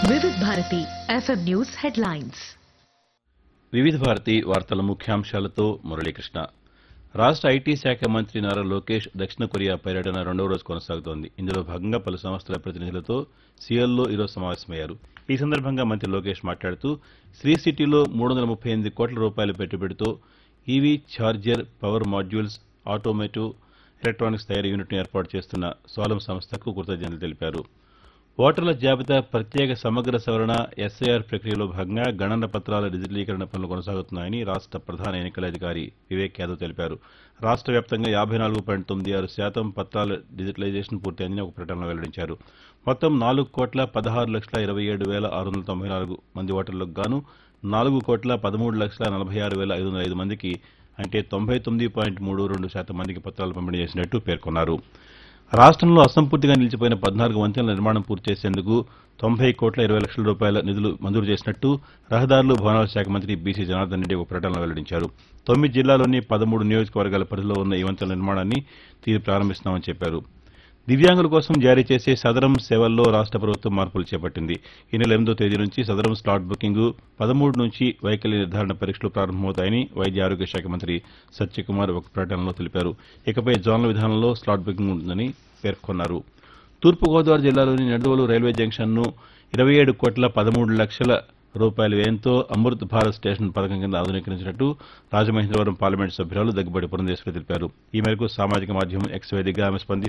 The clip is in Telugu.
వివిధ భారతి ఎఫ్ఎం న్యూస్ హెడ్లైన్స్ వివిధ భారతి వార్తల ముఖ్యాంశాలతో మురళీకృష్ణ రాష్ట్ర ఐటీ శాఖ మంత్రి నారా లోకేష్ దక్షిణ కొరియా పర్యటన రెండవ రోజు కొనసాగుతోంది ఇందులో భాగంగా పలు సంస్థల ప్రతినిధులతో సిఎల్లో ఈరోజు సమావేశమయ్యారు ఈ సందర్భంగా మంత్రి లోకేష్ మాట్లాడుతూ శ్రీ సిటీలో మూడు వందల ముప్పై ఎనిమిది కోట్ల రూపాయల పెట్టుబడితో EV charger power modules automotive electronics తయారీ యూనిట్ను ఏర్పాటు చేస్తున్న సోలం సంస్థకు కృతజ్ఞతలు తెలిపారు ఓటర్ల జాబితా ప్రత్యేక సమగ్ర సవరణ ఎస్ఐఆర్ ప్రక్రియలో భాగంగా గణన పత్రాల డిజిటలీకరణ పనులు కొనసాగుతున్నాయని రాష్ట్ర ప్రధాన ఎన్నికల అధికారి వివేక్ యాదవ్ తెలిపారు రాష్ట్ర వ్యాప్తంగా యాభై నాలుగు పాయింట్ తొమ్మిది ఆరు శాతం పత్రాల డిజిటలైజేషన్ పూర్తయిందని ఒక ప్రకటనలో వెల్లడించారు మొత్తం నాలుగు కోట్ల పదహారు లక్షల ఇరవై ఏడు వేల ఆరు వందల తొంభై నాలుగు మంది ఓటర్లకు గాను నాలుగు కోట్ల పదమూడు లక్షల నలభై ఆరు వేల ఐదు వందల ఐదు మందికి అంటే తొంభై తొమ్మిది పాయింట్ మూడు రెండు శాతం మందికి పత్రాలు పంపిణీ చేసినట్టు పేర్కొన్నారు రాష్ట్రంలో అసంపూర్తిగా నిలిచిపోయిన పద్నాలుగు వంతెనల నిర్మాణం పూర్తి చేసేందుకు తొంభై కోట్ల ఇరవై లక్షల రూపాయల నిధులు మంజూరు చేసినట్టు రహదారులు భవనాల శాఖ మంత్రి బీసీ జనార్దన్ రెడ్డి ఒక ప్రకటనలో వెల్లడించారు తొమ్మిది జిల్లాలోని పదమూడు నియోజకవర్గాల పరిధిలో ఉన్న ఈ వంతెనల నిర్మాణాన్ని తీరు ప్రారంభిస్తున్నామని చెప్పారు దివ్యాంగుల కోసం జారీ చేసే సదరం సేవల్లో రాష్ట్ర ప్రభుత్వం మార్పులు చేపట్టింది ఈ నెల ఎనిమిదో తేదీ నుంచి సదరం స్లాట్ బుకింగ్ పదమూడు నుంచి వైకల్య నిర్ధారణ పరీక్షలు ప్రారంభమవుతాయని వైద్య ఆరోగ్య శాఖ మంత్రి సత్యకుమార్ ఒక ప్రకటనలో తెలిపారు ఇకపై జోన్ల విధానంలో స్లాట్ బుకింగ్ ఉంటుందని పేర్కొన్నారు తూర్పుగోదావరి జిల్లాలోని నడువలు రైల్వే జంక్షన్ను ఇరవై ఏడు కోట్ల పదమూడు లక్షల రూపాయల వ్యయంతో అమృత్ భారత్ స్టేషన్ పథకం కింద ఆధునీకరించినట్టు రాజమహేంద్రవరం పార్లమెంటు సభ్యురాలు దగ్గుబాటి పురంధేశ్వరి తెలిపారు ఈ మేరకు సామాజిక మాధ్యమం ఎక్స్ వేదికగా ఆమె స్పందిస్తూ